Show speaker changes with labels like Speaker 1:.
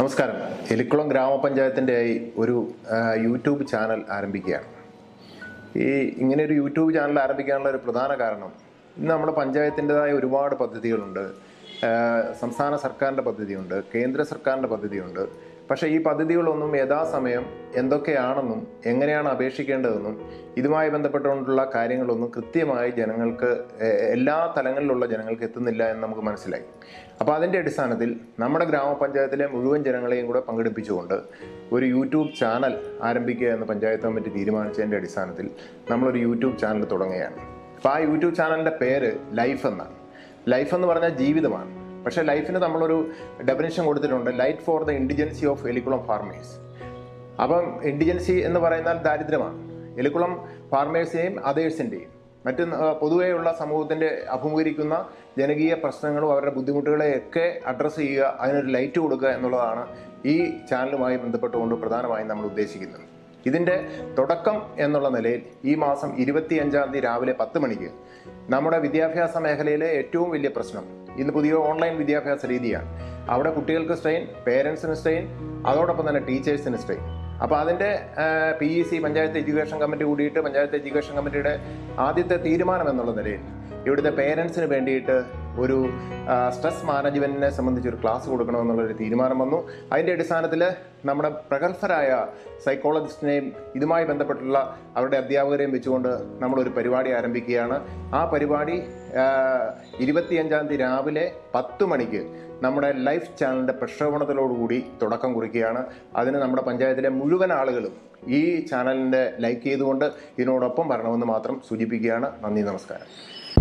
Speaker 1: നമസ്കാരം എലിക്കുളം ഗ്രാമപഞ്ചായത്തിൻ്റെയായി ഒരു ആ, യൂട്യൂബ് ചാനൽ ആരംഭിക്കുകയാണ് ഈ ഇങ്ങനെ ഒരു യൂട്യൂബ് ചാനൽ ആരംഭിക്കാനുള്ള ഒരു പ്രധാന കാരണം ഇന്ന് നമ്മുടെ പഞ്ചായത്തിൻ്റെതായ ഒരുപാട് പദ്ധതികളുണ്ട് ആ, സംസ്ഥാന സർക്കാരിൻ്റെ പദ്ധതിയുണ്ട് കേന്ദ്ര സർക്കാരിൻ്റെ പദ്ധതിയുണ്ട് പക്ഷേ ഈ പദ്ധതികളൊന്നും യഥാസമയം എന്തൊക്കെയാണെന്നും എങ്ങനെയാണ് അപേക്ഷിക്കേണ്ടതെന്നും ഇതുമായി ബന്ധപ്പെട്ടുകൊണ്ടുള്ള കാര്യങ്ങളൊന്നും കൃത്യമായി ജനങ്ങൾക്ക് എ- എല്ലാ തലങ്ങളിലുള്ള ജനങ്ങൾക്ക് എത്തുന്നില്ല എന്ന് നമുക്ക് മനസ്സിലായി അപ്പോൾ അതിൻ്റെ അടിസ്ഥാനത്തിൽ നമ്മുടെ ഗ്രാമപഞ്ചായത്തിലെ മുഴുവൻ ജനങ്ങളെയും കൂടെ പങ്കെടുപ്പിച്ചുകൊണ്ട് ഒരു യൂട്യൂബ് ചാനൽ ആരംഭിക്കുക എന്ന് പഞ്ചായത്ത് കമ്മിറ്റി തീരുമാനിച്ചതിൻ്റെ അടിസ്ഥാനത്തിൽ നമ്മളൊരു യൂട്യൂബ് ചാനൽ തുടങ്ങുകയാണ് അപ്പോൾ ആ യൂട്യൂബ് ചാനലിൻ്റെ പേര് ലൈഫ് എന്നാണ് ലൈഫ് എന്ന് പറഞ്ഞാൽ ജീവിതമാണ് പക്ഷേ ലൈഫിന് നമ്മളൊരു ഡെഫിനേഷൻ കൊടുത്തിട്ടുണ്ട് light for the indigency of Elikkulam farmers അപ്പം ഇൻഡിജൻസി എന്ന് പറയുന്നാൽ ദാരിദ്ര്യമാണ് എലിക്കുളം ഫാർമേഴ്സിനെയും അതേഴ്സിൻ്റെയും മറ്റ് ആ, പൊതുവെയുള്ള സമൂഹത്തിൻ്റെ അഭിമുഖീകരിക്കുന്ന ജനകീയ പ്രശ്നങ്ങളും അവരുടെ ബുദ്ധിമുട്ടുകളെയൊക്കെ അഡ്രസ്സ് ചെയ്യുക അതിനൊരു ലൈറ്റ് കൊടുക്കുക എന്നുള്ളതാണ് ഈ ചാനലുമായി ബന്ധപ്പെട്ടുകൊണ്ട് പ്രധാനമായും നമ്മൾ ഉദ്ദേശിക്കുന്നത് ഇതിൻ്റെ തുടക്കം എന്നുള്ള നിലയിൽ ഈ മാസം ഇരുപത്തിയഞ്ചാം തീയതി രാവിലെ പത്ത് മണിക്ക് നമ്മുടെ വിദ്യാഭ്യാസ മേഖലയിലെ ഏറ്റവും വലിയ പ്രശ്നം ഇന്ന് പുതിയ ഓൺലൈൻ വിദ്യാഭ്യാസ രീതിയാണ് അവിടെ കുട്ടികൾക്ക് സ്ട്രെയിൻ പേരൻസിന് സ്ട്രെയിൻ അതോടൊപ്പം തന്നെ ടീച്ചേഴ്സിന് സ്ട്രെയിൻ അപ്പോൾ അതിൻ്റെ P E C panchayat education committee കൂടിയിട്ട് പഞ്ചായത്ത് എഡ്യൂക്കേഷൻ കമ്മിറ്റിയുടെ ആദ്യത്തെ തീരുമാനം എന്നുള്ള നിലയിൽ ഇവിടുത്തെ പേരൻസിന് വേണ്ടിയിട്ട് ഒരു സ്ട്രെസ് മാനേജ്മെൻറ്റിനെ സംബന്ധിച്ച് ഒരു ക്ലാസ് കൊടുക്കണമെന്നുള്ളൊരു തീരുമാനം വന്നു അതിൻ്റെ അടിസ്ഥാനത്തിൽ നമ്മുടെ പ്രഗത്ഭരായ സൈക്കോളജിസ്റ്റിനെയും ഇതുമായി ബന്ധപ്പെട്ടുള്ള അവരുടെ അധ്യാപകരെയും വെച്ചുകൊണ്ട് നമ്മളൊരു പരിപാടി ആരംഭിക്കുകയാണ് ആ പരിപാടി ആ, ഇരുപത്തിയഞ്ചാം തീയതി രാവിലെ പത്ത് മണിക്ക് നമ്മുടെ ലൈഫ് ചാനലിൻ്റെ പ്രക്ഷേപണത്തിലോടുകൂടി തുടക്കം കുറിക്കുകയാണ് അതിന് നമ്മുടെ പഞ്ചായത്തിലെ മുഴുവൻ ആളുകളും ഈ ചാനലിൻ്റെ ലൈക്ക് ചെയ്തുകൊണ്ട് ഇതിനോടൊപ്പം വരണമെന്ന് മാത്രം സൂചിപ്പിക്കുകയാണ് നന്ദി നമസ്കാരം